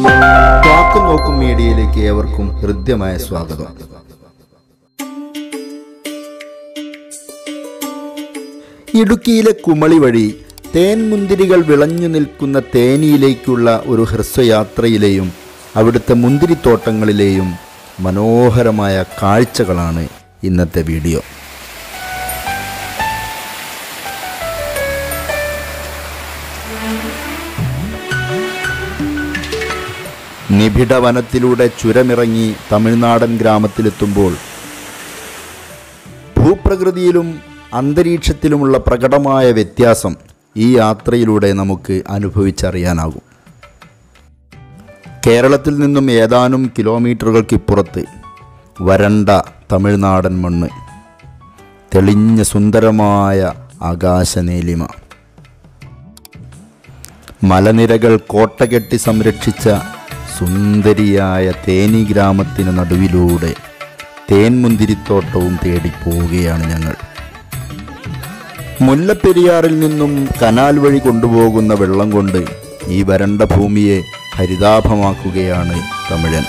വാക്കും നോക്കും മീഡിയയിലേക്ക് ഏവർക്കും ഹൃദ്യമായ സ്വാഗതം ഇടുക്കിയിലെ കുമളി വഴി തേൻമുന്തിരികൾ വിളഞ്ഞു നിൽക്കുന്ന തേനിയിലേക്കുള്ള ഒരു ഹ്രസ്വയാത്രയിലെയും അവിടുത്തെ മുന്തിരിത്തോട്ടങ്ങളിലെയും മനോഹരമായ കാഴ്ചകളാണ് ഇന്നത്തെ വീഡിയോ നിബിഡ വനത്തിലൂടെ ചുരമിറങ്ങി തമിഴ്നാടൻ ഗ്രാമത്തിലെത്തുമ്പോൾ ഭൂപ്രകൃതിയിലും അന്തരീക്ഷത്തിലുമുള്ള പ്രകടമായ വ്യത്യാസം ഈ യാത്രയിലൂടെ നമുക്ക് അനുഭവിച്ചറിയാനാകും കേരളത്തിൽ നിന്നും ഏതാനും കിലോമീറ്ററുകൾക്കിപ്പുറത്ത് വരണ്ട തമിഴ്നാടൻ മണ്ണ് തെളിഞ്ഞ സുന്ദരമായ ആകാശനീലിമ മലനിരകൾ കോട്ടകെട്ടി സംരക്ഷിച്ച സുന്ദരിയായ തേനി ഗ്രാമത്തിന് നടുവിലൂടെ തേൻമുന്തിരിത്തോട്ടവും തേടി പോവുകയാണ് ഞങ്ങൾ മുല്ലപ്പെരിയാറിൽ നിന്നും കനാൽ വഴി കൊണ്ടുപോകുന്ന വെള്ളം കൊണ്ട് ഈ വരണ്ട ഭൂമിയെ ഹരിതാഭമാക്കുകയാണ് തമിഴൻ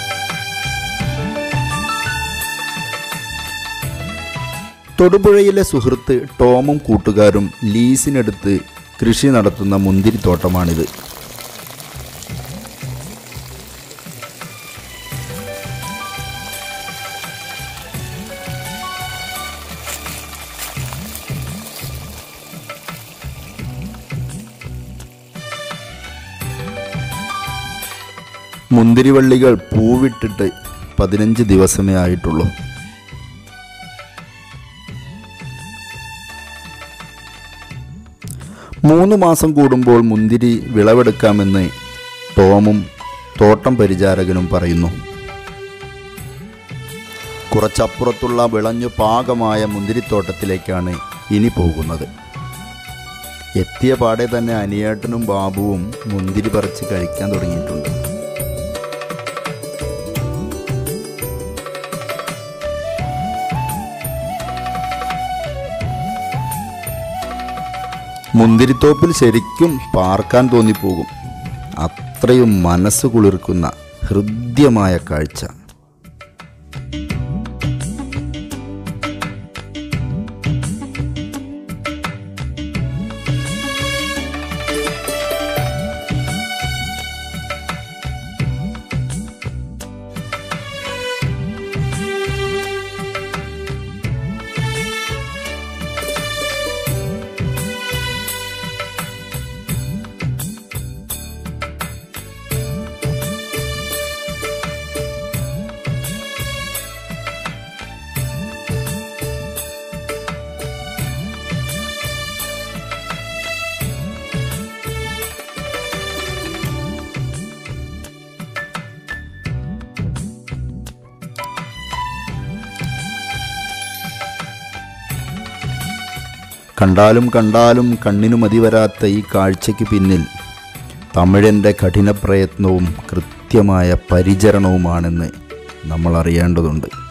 തൊടുപുഴയിലെ സുഹൃത്ത് ടോമും കൂട്ടുകാരും ലീസിനെടുത്ത് കൃഷി നടത്തുന്ന മുന്തിരിത്തോട്ടമാണിത് മുന്തിരിവള്ളികൾ പൂവിട്ടിട്ട് പതിനഞ്ച് ദിവസമേ ആയിട്ടുള്ളൂ മൂന്ന് മാസം കൂടുമ്പോൾ മുന്തിരി വിളവെടുക്കാമെന്ന് ടോമും തോട്ടം പരിചാരകനും പറയുന്നു കുറച്ചപ്പുറത്തുള്ള വിളഞ്ഞു പാകമായ മുന്തിരിത്തോട്ടത്തിലേക്കാണ് ഇനി പോകുന്നത് എത്തിയ പാടെ തന്നെ അനിയേട്ടനും ബാബുവും മുന്തിരി പറിച്ച് കഴിക്കാൻ തുടങ്ങിയിട്ടുണ്ട് മുന്തിരിത്തോപ്പിൽ ശരിക്കും പാർക്കാൻ തോന്നിപ്പോകും അത്രയും മനസ്സ് കുളിർക്കുന്ന ഹൃദ്യമായ കാഴ്ച കണ്ടാലും കണ്ടാലും കണ്ണിനു മതിവരാത്ത ഈ കാഴ്ചയ്ക്ക് പിന്നിൽ തമിഴൻ്റെ കഠിന പ്രയത്നവും കൃത്യമായ പരിചരണവുമാണെന്ന് നമ്മൾ അറിയേണ്ടതുണ്ട്